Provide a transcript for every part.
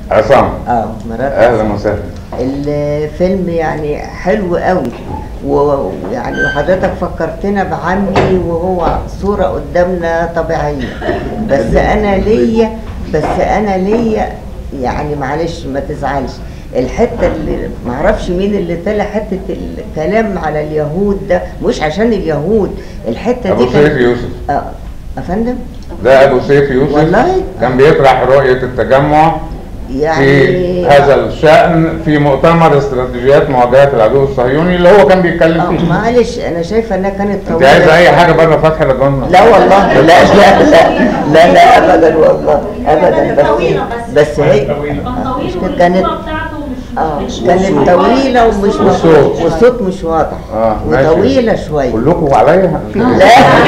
عصام اه مرات اهلا وسهلا الفيلم يعني حلو قوي و- ويعني وحضرتك فكرتنا بعمي وهو صورة قدامنا طبيعية بس أنا ليا بس أنا ليا يعني معلش ما تزعلش الحتة اللي معرفش مين اللي طلع حتة الكلام على اليهود ده مش عشان اليهود الحتة ابو دي سيف كانت- يوسف اه أفندم ده ابو سيف يوسف والله؟ كان بيطرح رؤيه التجمع يعني في هذا الشأن في مؤتمر استراتيجيات مواجهة العدو الصهيوني اللي هو كان بيتكلم آه فيه معلش أنا شايفة إنها كانت انت طويلة عايز اي شوية. حاجة بره فتحي رضوان لا والله لا لا لا لا لا ابدا والله ابدا كانت بس طويلة بس. بس هي كان طويل مش والصورة كانت بتاعته مش اه مش كانت طويله ومش والصوت. مفهوم والصوت مش واضح اه ماشي. وطويله شويه كلكم عليا لا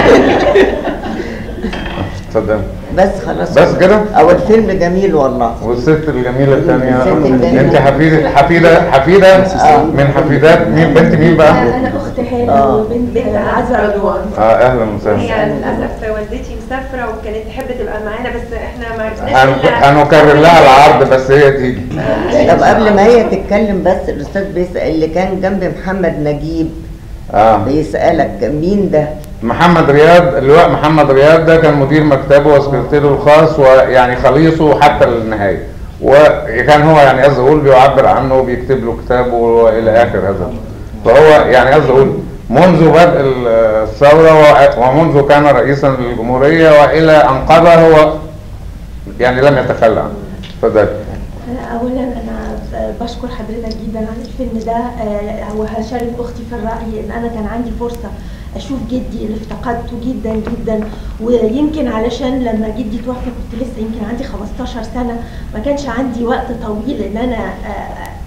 تصدق بس خلاص بس كده؟ او الفيلم جميل والله والست الجميلة الثانية الست الجميلة. انت حفيدة حفيدة حفيدة آه. من حفيدات مين بنت مين بقى؟ انا اخت هاله آه. وبنت عزة رضوان اه اهلا هي وسهلا للاسف والدتي مسافره وكانت تحب تبقى معانا بس احنا ما عرفناش هن- نلعب. هنكرر لها العرض بس هي تيجي طب قبل ما هي تتكلم بس الاستاذ بيسال اللي كان جنب محمد نجيب اه بيسالك مين ده محمد رياض اللواء محمد رياض ده كان مدير مكتبه وسكرتيره الخاص ويعني خليصه حتى النهايه وكان هو يعني قصدي اقول بيعبر عنه وبيكتب له كتابه والى اخر هذا فهو يعني قصدي اقول منذ بدء الثوره و- ومنذ كان رئيسا للجمهوريه والى ان قضى هو يعني لم يتخلى عنه فذلك اولا انا بشكر حضرتك جدا عن الفيلم ده آه، وهشارك اختي في الراي ان انا كان عندي فرصه اشوف جدي اللي افتقدته جدا جدا ويمكن علشان لما جدي توفى كنت لسه يمكن عندي 15 سنه ما كانش عندي وقت طويل ان انا آه،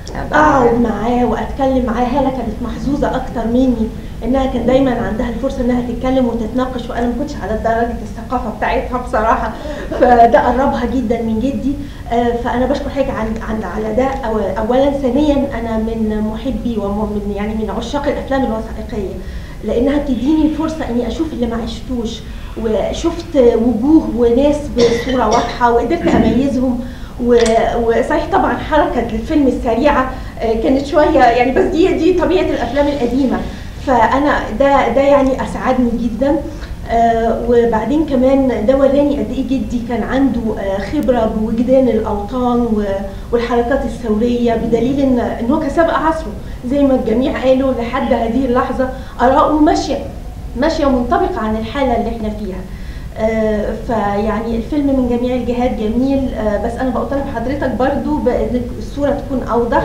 اقعد معاه واتكلم معاه هاله كانت محظوظه اكتر مني انها كان دايما عندها الفرصه انها تتكلم وتتناقش وانا ما كنتش على درجه الثقافه بتاعتها بصراحه فده قربها جدا من جدي آه، فانا بشكر حضرتك عن عن على ده أو- اولا ثانيا انا من محبي ومن يعني من عشاق الافلام الوثائقيه لانها بتديني فرصه اني اشوف اللي ما عشتوش وشفت وجوه وناس بصوره واضحه وقدرت اميزهم و- وصحيح طبعا حركه الفيلم السريعه آه، كانت شويه يعني بس دي دي طبيعه الافلام القديمه فانا ده ده يعني اسعدني جدا آه، وبعدين كمان ده وراني قد ايه جدي كان عنده آه، خبره بوجدان الاوطان و- والحركات الثوريه بدليل ان ان هو كان سابق عصره زي ما الجميع قالوا لحد هذه اللحظه اراءه ماشيه ماشيه منطبقه عن الحاله اللي احنا فيها آه، فيعني الفيلم من جميع الجهات جميل آه، بس انا بطالب حضرتك برضو بان الصوره تكون اوضح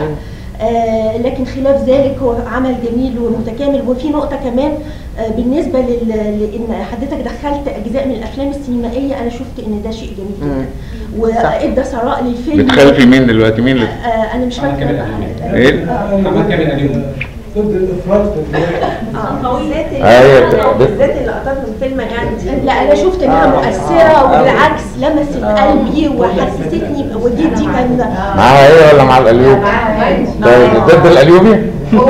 آه، لكن خلاف ذلك هو عمل جميل ومتكامل وفي نقطه كمان آه، بالنسبه لل... لان حضرتك دخلت اجزاء من الافلام السينمائيه انا شفت ان ده شيء جميل مم. جدا صح. وادى ثراء للفيلم بتخالفي مين دلوقتي مين اللي آه، انا مش محمد فاكره كامل بقى. أمين. ايه محمد كامل اليوم ضد الافراط في الفيلم. اه بالذات أيوة. ال- بالذات اللقطات من فيلم غاندي لا انا شفت انها آه. مؤثره وبالعكس لمست قلبي وحسستني وجدي كان معاها ايه ولا مع القليوبي؟ ده ضد القليوبي؟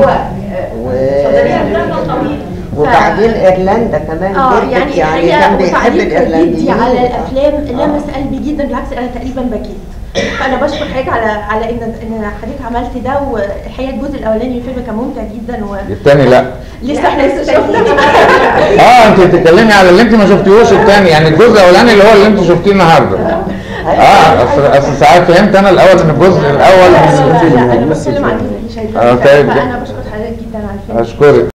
و... أفلامه طويلة. وبعدين ايرلندا كمان اه جدك يعني يعني هي كان بيحب وتعليق جدي الايرلنديين على الافلام آه. لمس قلبي جدا بالعكس انا تقريبا بكيت فانا بشكر حضرتك على على ان ان حضرتك عملت ده والحقيقه الجزء الاولاني من الفيلم كان ممتع جدا التاني لا ولسه احنا لسه شفنا اه انت بتتكلمي على اللي انت ما شفتيهوش التاني يعني الجزء الاولاني اللي هو اللي انت شفتيه النهارده اه اصل اصل ساعات فهمت انا الاول ان الجزء الاول لا، لا، انا بتكلم عن الجزء اللي شايفاه آه، طيب. فانا بشكر حضرتك جدا على الفيلم اشكرك